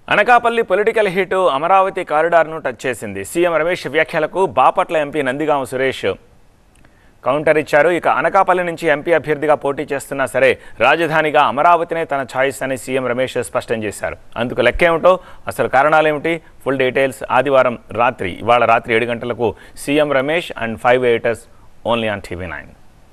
Anakapalli political hit Amaravati కారిడార్ను touch చేసింది CM Ramesh వ్యాఖ్యలకు బాపట్ల ఎంపీ నందిగామ సురేష్ కౌంటర్ ఇచ్చారు ఇక అనకాపల్లి నుంచి ఎంపీ అభ్యర్థిగా పోటీ చేస్తున్నా సరే రాజధానిగా అమరావతినే తన ఛాయిస్ అని సీఎం రమేష్ స్పష్టం చేశారు అందుకు లెక్కేమిటో అసలు కారణాలేమిటి ఫుల్ డీటెయిల్స్ ఆదివారం రాత్రి ఇవాళ రాత్రి ఏడు గంటలకు CM Ramesh and five eighters only on TV nine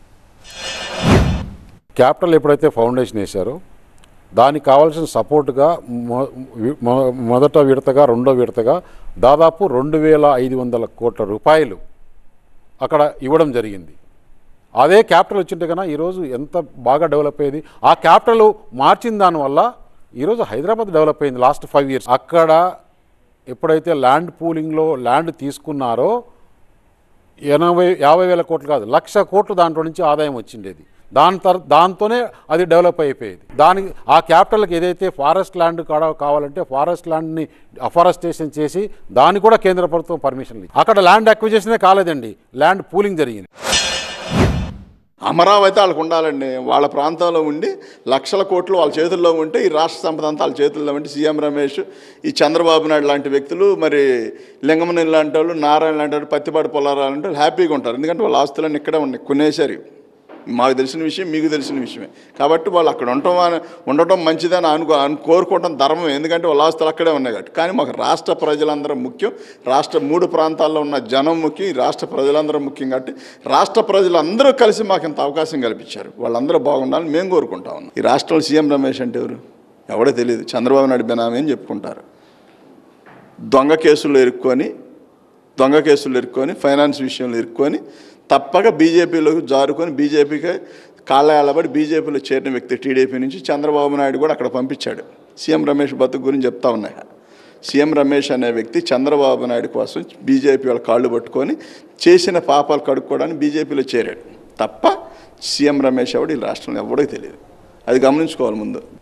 capital ఎప్పుడైతే ఫౌండేషన్ వేశారో దానికి కావాల్సిన సపోర్టుగా మొ- మొ- మొదట విడతగా రెండో విడతగా దాదాపు రెండు వేల ఐదు వందల కోట్ల రూపాయలు అక్కడ ఇవ్వడం జరిగింది అదే క్యాపిటల్ వచ్చింటే కన్నా ఈరోజు ఎంత బాగా డెవలప్ అయ్యేది ఆ క్యాపిటల్ మార్చిన దానివల్ల ఈరోజు హైదరాబాద్ డెవలప్ అయింది లాస్ట్ ఫైవ్ ఇయర్స్ అక్కడ ఎప్పుడైతే ల్యాండ్ పూలింగ్లో ల్యాండ్ తీసుకున్నారో ఎనభై యాభై వేల కోట్లు కాదు లక్ష కోట్లు దాంట్లో నుంచి ఆదాయం వచ్చిండేది దాని తర్ దాంతోనే అది డెవలప్ అయిపోయేది దానికి ఆ క్యాపిటల్కి ఏదైతే ఫారెస్ట్ ల్యాండ్ కాడ కావాలంటే ఫారెస్ట్ ల్యాండ్ని అఫారెస్టేషన్ చేసి దానికి కూడా కేంద్ర ప్రభుత్వం పర్మిషన్ అక్కడ ల్యాండ్ అక్విజిషనే కాలేదండి ల్యాండ్ పూలింగ్ జరిగింది అమరావతి వాళ్ళకు ఉండాలండి వాళ్ళ ప్రాంతంలో ఉండి లక్షల కోట్లు వాళ్ళ చేతుల్లో ఉంటే ఈ రాష్ట్ర సంపద అంతా వాళ్ళ చేతుల్లో ఉంటే సీఎం రమేష్ ఈ చంద్రబాబు నాయుడు లాంటి వ్యక్తులు మరి లింగమని లాంటి వాళ్ళు నారాయణ లాంటి వాళ్ళు పత్తిపాటి పొలారాలు అంటే వాళ్ళు హ్యాపీగా ఉంటారు ఎందుకంటే వాళ్ళ ఆస్తులన్నీ ఇక్కడే ఉన్నాయి కొనేసారు మాకు తెలిసిన విషయం మీకు తెలిసిన విషయమే కాబట్టి వాళ్ళు అక్కడ ఉండటం అని- ఉండటం మంచిదని అనుకో అను కోరుకోవడం ధర్మం ఎందుకంటే వాళ్ళ ఆస్తులు అక్కడే ఉన్నాయి కాబట్టి కానీ మాకు రాష్ట్ర ప్రజలందరం ముఖ్యం రాష్ట్ర మూడు ప్రాంతాల్లో ఉన్న జనం ముఖ్యం ఈ రాష్ట్ర ప్రజలందరం ముఖ్యం కాబట్టి రాష్ట్ర ప్రజలందరూ కలిసి మాకు ఇంత అవకాశం కల్పించారు వాళ్ళందరూ బాగుండాలని మేము కోరుకుంటా ఉన్నాం ఈ రాష్ట్రంలో సీఎం రమేష్ అంటే ఎవరు ఎవడో తెలియదు చంద్రబాబు నాయుడు బెనామీ అని చెప్పుకుంటారు దొంగ కేసుల్లో ఇరుక్కొని దొంగ కేసులు ఇరుక్కొని ఫైనాన్స్ విషయంలో ఇరుక్కొని తప్పక బీజేపీలోకి జారుకొని బీజేపీకి కాళ్ళ ఎలబడి బీజేపీలో చేరిన వ్యక్తి టీడీపీ నుంచి చంద్రబాబు నాయుడు కూడా అక్కడ పంపించాడు సీఎం రమేష్ బతుకు గురించి చెప్తా ఉన్నాయి సీఎం రమేష్ అనే వ్యక్తి చంద్రబాబు నాయుడు కోసం బీజేపీ వాళ్ళ కాళ్ళు పట్టుకొని చేసిన పాపాలు కడుక్కోవడానికి బీజేపీలో చేరాడు తప్ప సీఎం రమేష్ ఎవడు ఈ రాష్ట్రంలో ఎవడో తెలియదు అది గమనించుకోవాలి ముందు